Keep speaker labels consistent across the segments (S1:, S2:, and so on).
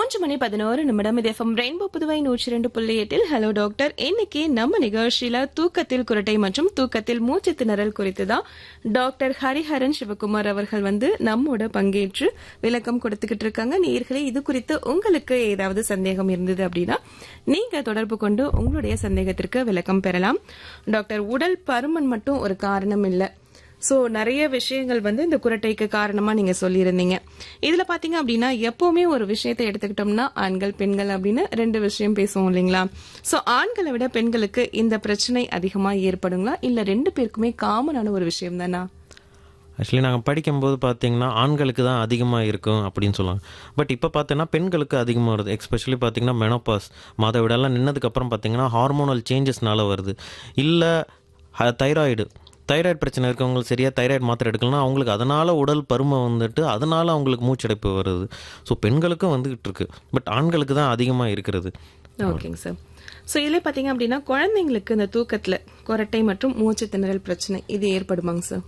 S1: மூன்று மணி பதினோரு நிமிடம் இது எஃப்எம் ரெயின்போ புதுவை நூற்றி ரெண்டு புள்ளி எட்டில் ஹலோ டாக்டர் இன்னைக்கு நம்ம நிகழ்ச்சியில தூக்கத்தில் குரட்டை மற்றும் தூக்கத்தில் மூச்சு திணறல் குறித்து தான் டாக்டர் ஹரிஹரன் சிவகுமார் அவர்கள் வந்து நம்மோட பங்கேற்று விளக்கம் கொடுத்துக்கிட்டு இருக்காங்க நேர்களே இது குறித்து உங்களுக்கு ஏதாவது சந்தேகம் இருந்தது அப்படின்னா நீங்க தொடர்பு கொண்டு உங்களுடைய சந்தேகத்திற்கு விளக்கம் பெறலாம் டாக்டர் உடல் பருமன் மட்டும் ஒரு காரணம் இல்லை ஸோ நிறைய விஷயங்கள் வந்து இந்த குரட்டைக்கு காரணமா நீங்க சொல்லியிருந்தீங்க இதுல பாத்தீங்க அப்படின்னா எப்பவுமே ஒரு விஷயத்தை எடுத்துக்கிட்டோம்னா ஆண்கள் பெண்கள் அப்படின்னு ரெண்டு விஷயம் பேசுவோம் இல்லைங்களா ஸோ ஆண்களை விட பெண்களுக்கு இந்த பிரச்சனை அதிகமா ஏற்படுங்களா இல்ல ரெண்டு பேருக்குமே காமனான ஒரு விஷயம் தானா
S2: ஆக்சுவலி நாங்கள் படிக்கும்போது பார்த்தீங்கன்னா ஆண்களுக்கு தான் அதிகமாக இருக்கும் அப்படின்னு சொல்லுவாங்க பட் இப்போ பார்த்தீங்கன்னா பெண்களுக்கு அதிகமாக வருது எக்ஸ்பெஷலி பார்த்தீங்கன்னா மெனோபாஸ் மாதவிடெல்லாம் நின்னதுக்கப்புறம் பார்த்தீங்கன்னா ஹார்மோனல் சேஞ்சஸ்னால வருது இல்லை தைராய்டு தைராய்டு பிரச்சனை இருக்கவங்களுக்கு சரியாக தைராய்டு மாத்திரை எடுக்கலன்னா அவங்களுக்கு அதனால் உடல் பருமை வந்துட்டு அதனால் அவங்களுக்கு மூச்சடைப்பு வருது ஸோ பெண்களுக்கும் வந்துகிட்டு இருக்கு பட் ஆண்களுக்கு தான் அதிகமாக இருக்கிறது
S1: ஓகேங்க சார் ஸோ இதுல பாத்தீங்க அப்படின்னா குழந்தைங்களுக்கு இந்த தூக்கத்துல குரட்டை மற்றும் மூச்சு திணறல் பிரச்சனை இது ஏற்படுமாங்க சார்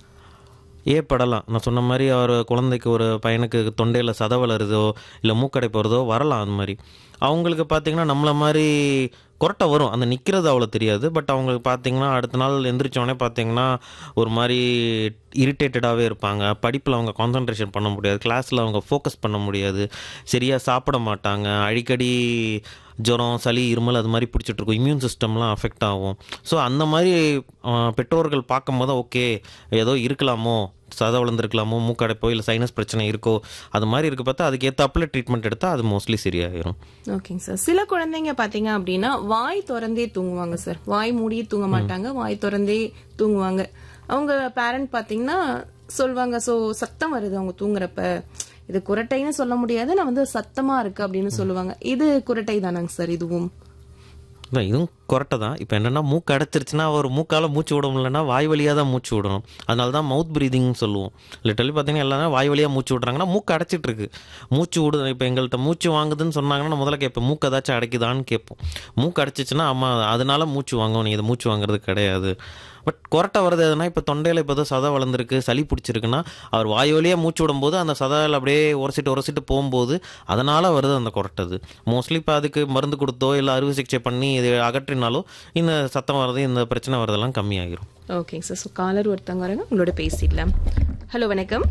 S2: ஏற்படலாம் நான் சொன்ன மாதிரி ஒரு குழந்தைக்கு ஒரு பையனுக்கு தொண்டையில் சத வளருதோ இல்லை மூக்கடை போகிறதோ வரலாம் அந்த மாதிரி அவங்களுக்கு பார்த்தீங்கன்னா நம்மளை மாதிரி கொரட்டை வரும் அந்த நிற்கிறது அவ்வளோ தெரியாது பட் அவங்களுக்கு பார்த்தீங்கன்னா அடுத்த நாள் எந்திரிச்சோடனே பார்த்தீங்கன்னா ஒரு மாதிரி இரிட்டேட்டடாகவே இருப்பாங்க படிப்பில் அவங்க கான்சன்ட்ரேஷன் பண்ண முடியாது கிளாஸில் அவங்க ஃபோக்கஸ் பண்ண முடியாது சரியாக சாப்பிட மாட்டாங்க அடிக்கடி ஜுரம் சளி இருமல் அது மாதிரி பிடிச்சிட்டு இருக்கும் இம்யூன் சிஸ்டம்லாம் அஃபெக்ட் ஆகும் ஸோ அந்த மாதிரி ஆஹ், பெற்றோர்கள் பார்க்கும்போது ஓகே ஏதோ இருக்கலாமோ சத வளர்ந்துருக்கலாமோ மூக்கடைப்போ இல்லை சைனஸ் பிரச்சனை இருக்கோ அது மாதிரி இருக்க பார்த்தா அதுக்கு ஏற்றாப்புல ட்ரீட்மெண்ட் எடுத்தால் அது மோஸ்ட்லி சரியாயிரும்
S1: ஓகேங்க சார் சில குழந்தைங்க பாத்தீங்க அப்படின்னா வாய் திறந்தே தூங்குவாங்க சார் வாய் மூடியே தூங்க மாட்டாங்க வாய் திறந்தே தூங்குவாங்க அவங்க பேரண்ட் பாத்தீங்கன்னா சொல்லுவாங்க சோ சத்தம் வருது அவங்க தூங்குறப்ப இது குரட்டைன்னு சொல்ல முடியாது நான் வந்து சத்தமா இருக்கு அப்படின்னு சொல்லுவாங்க இது குரட்டை தானாங்க சார் இதுவும்
S2: அதான் இதுவும் கொரட்டை தான் இப்போ என்னென்னா மூக்கு அடைச்சிருச்சுன்னா ஒரு மூக்கால் மூச்சு விட முடியலன்னா வாய் வழியாக தான் மூச்சு விடணும் அதனால தான் மவுத் ப்ரீதிங்னு சொல்லுவோம் லிட்டலி பார்த்தீங்கன்னா எல்லாரும் வாய் வழியாக மூச்சு விட்றாங்கன்னா மூக்கு அடைச்சிட்டு இருக்கு மூச்சு விடு இப்போ எங்கள்கிட்ட மூச்சு வாங்குதுன்னு சொன்னாங்கன்னா நான் முதல்ல கேட்பேன் மூக்கு ஏதாச்சும் அடைக்குதான்னு கேட்போம் மூக்கு அடைச்சிச்சுன்னா ஆமாம் அதனால மூச்சு வாங்கும் நீ இதை மூச்சு வாங்குறது கிடையாது பட் கொரட்டை வருது எதுனா இப்போ தொண்டையில் இப்போ ஏதோ சதை வளர்ந்துருக்கு சளி பிடிச்சிருக்குன்னா அவர் வாய் வழியாக மூச்சு விடும்போது அந்த சதையில் அப்படியே உரசிட்டு உரசிட்டு போகும்போது அதனால் வருது அந்த கொரட்டது மோஸ்ட்லி இப்போ அதுக்கு மருந்து கொடுத்தோ இல்லை அறுவை சிகிச்சை பண்ணி இது அகற்றினாலும் இந்த சத்தம் வர்றது இந்த பிரச்சனை வரதெல்லாம் கம்மியாகிரும்
S1: ஓகேங்க சார் ஸோ காலர் ஒருத்தவங்க வராங்க உங்களோட பேசிடலாம் ஹலோ வணக்கம்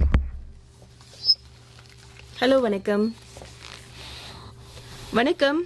S1: ஹலோ வணக்கம் வணக்கம்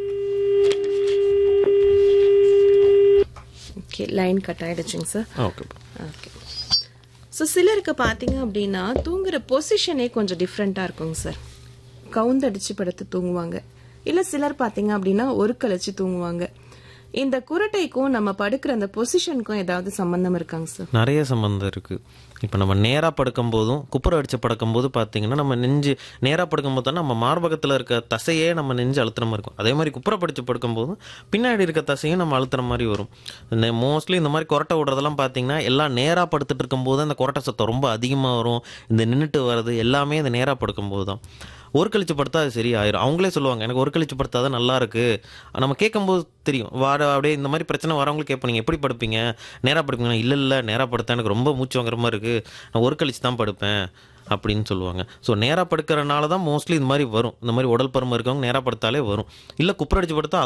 S1: ஓகே லைன் கட் ஆயிடுச்சுங்க சார்
S2: ஓகே
S1: ஓகே ஸோ சிலருக்கு பார்த்தீங்க அப்படின்னா தூங்குற பொசிஷனே கொஞ்சம் டிஃப்ரெண்ட்டாக இருக்குங்க சார் கவுந்தடிச்சு படுத்து தூங்குவாங்க இல்லை சிலர் பார்த்தீங்க அப்படின்னா ஒரு கழிச்சு தூங்குவாங்க இந்த குரட்டைக்கும் நம்ம படுக்கிற அந்த பொசிஷனுக்கும் ஏதாவது சம்பந்தம் இருக்காங்க சார்
S2: நிறைய சம்மந்தம் இருக்குது இப்போ நம்ம நேராக படுக்கும்போதும் குப்புற அடித்து படுக்கும்போது பார்த்தீங்கன்னா நம்ம நெஞ்சு நேராக படுக்கும்போது தான் நம்ம மார்பகத்தில் இருக்க தசையே நம்ம நெஞ்சு அழுத்துற மாதிரி இருக்கும் அதே மாதிரி குப்புற படித்து படுக்கும்போதும் பின்னாடி இருக்க தசையும் நம்ம அழுத்துற மாதிரி வரும் இந்த மோஸ்ட்லி இந்த மாதிரி கொரட்டை விடுறதெல்லாம் பார்த்தீங்கன்னா எல்லாம் நேராக படுத்துட்டு இருக்கும்போது அந்த கொரட்டை சத்தம் ரொம்ப அதிகமாக வரும் இந்த நின்றுட்டு வர்றது எல்லாமே இந்த நேராக படுக்கும்போது தான் ஒரு கழிச்சு படுத்தா அது சரியாயிரும் அவங்களே சொல்லுவாங்க எனக்கு ஒரு கழிச்சு படுத்தா தான் நல்லா இருக்கு நம்ம கேட்கும்போது தெரியும் வார அப்படியே இந்த மாதிரி பிரச்சனை வரவங்களுக்கு கேட்போம் நீங்கள் எப்படி படுப்பீங்க நேராக படுப்பீங்க இல்லை இல்லை நேராக படுத்தா எனக்கு ரொம்ப மூச்சு வாங்குற மாதிரி இருக்கு நான் ஒரு கழிச்சு தான் படுப்பேன் அப்படின்னு சொல்லுவாங்க ஸோ நேராக படுக்கிறனால தான் மோஸ்ட்லி இந்த மாதிரி வரும் இந்த மாதிரி உடல் பருமன் இருக்கவங்க நேராக படுத்தாலே வரும் இல்லை குப்புறடிச்சு படுத்தா